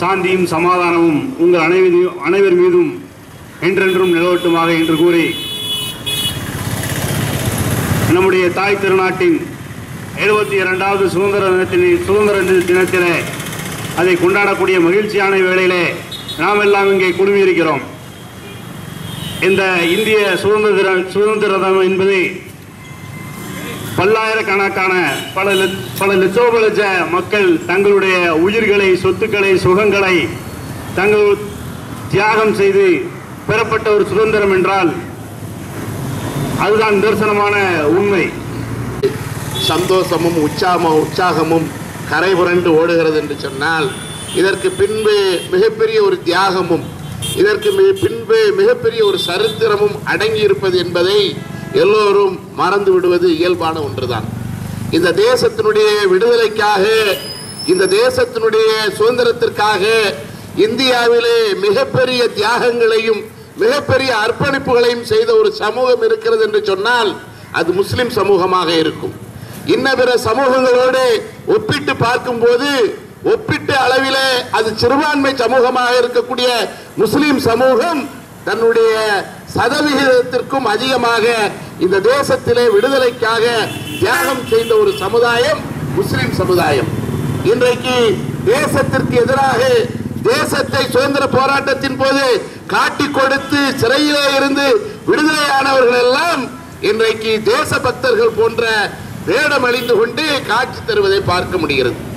சாந்தியும் சமாதானமும் உங்கள் அனைவரு அனைவர் மீதும் என்றென்றும் நிலவட்டுமாக என்று கூறி நம்முடைய தாய் திருநாட்டின் எழுபத்தி இரண்டாவது சுதந்திர தினத்தின் சுதந்திர தின- தினத்திலே அதை கொண்டாடக்கூடிய மகிழ்ச்சியான வேளையிலே நாம் எல்லாம் இங்கே குழுமியிருக்கிறோம் இந்த இந்திய சுதந்திர தின- சுதந்திர தினம் என்பது பல்லாயிரக்கணக்கான பல லட்ச- பல லட்சோப லட்ச மக்கள் தங்களுடைய உயிர்களை சொத்துக்களை சுகங்களை தங்கள் தியாகம் செய்து பெறப்பட்ட ஒரு சுதந்திரம் என்றால் அதுதான் நிதர்சனமான உண்மை சந்தோஷமும் உற்சாகமும் உற்சாகமும் கரை புரண்டு ஓடுகிறது என்று சொன்னால் இதற்கு பின்பு மிகப்பெரிய ஒரு தியாகமும் இதற்கு மி- பின்பு மிகப்பெரிய ஒரு சரித்திரமும் அடங்கி இருப்பது என்பதை எல்லோரும் மறந்து விடுவது இயல்பான ஒன்றுதான் இந்த தேசத்தினுடைய விடுதலைக்காக இந்த தேசத்தினுடைய சுதந்திரத்திற்காக இந்தியாவிலே மிகப்பெரிய தியாகங்களையும் மிகப்பெரிய அர்ப்பணிப்புகளையும் செய்த ஒரு சமூகம் இருக்கிறது என்று சொன்னால் அது முஸ்லிம் சமூகமாக இருக்கும் இன்ன பிற சமூகங்களோடு ஒப்பிட்டு பார்க்கும்போது ஒப்பிட்ட அளவிலே அது சிறுபான்மை சமூகமாக இருக்கக்கூடிய முஸ்லிம் சமூகம் தன்னுடைய சதவிகிதத்திற்கும் அதிகமாக இந்த தேசத்திலே விடுதலைக்காக தியாகம் செய்த ஒரு சமுதாயம் முஸ்லிம் சமுதாயம் இன்றைக்கு தேசத்திற்கு எதிராக தேசத்தை சுதந்திர போராட்டத்தின் போது காட்டி கொடுத்து சிறையிலே இருந்து விடுதலையானவர்கள் எல்லாம் இன்றைக்கு தேசபக்தர்கள் போன்ற வேடம் அணிந்து கொண்டு காட்சி தருவதை பார்க்க முடிகிறது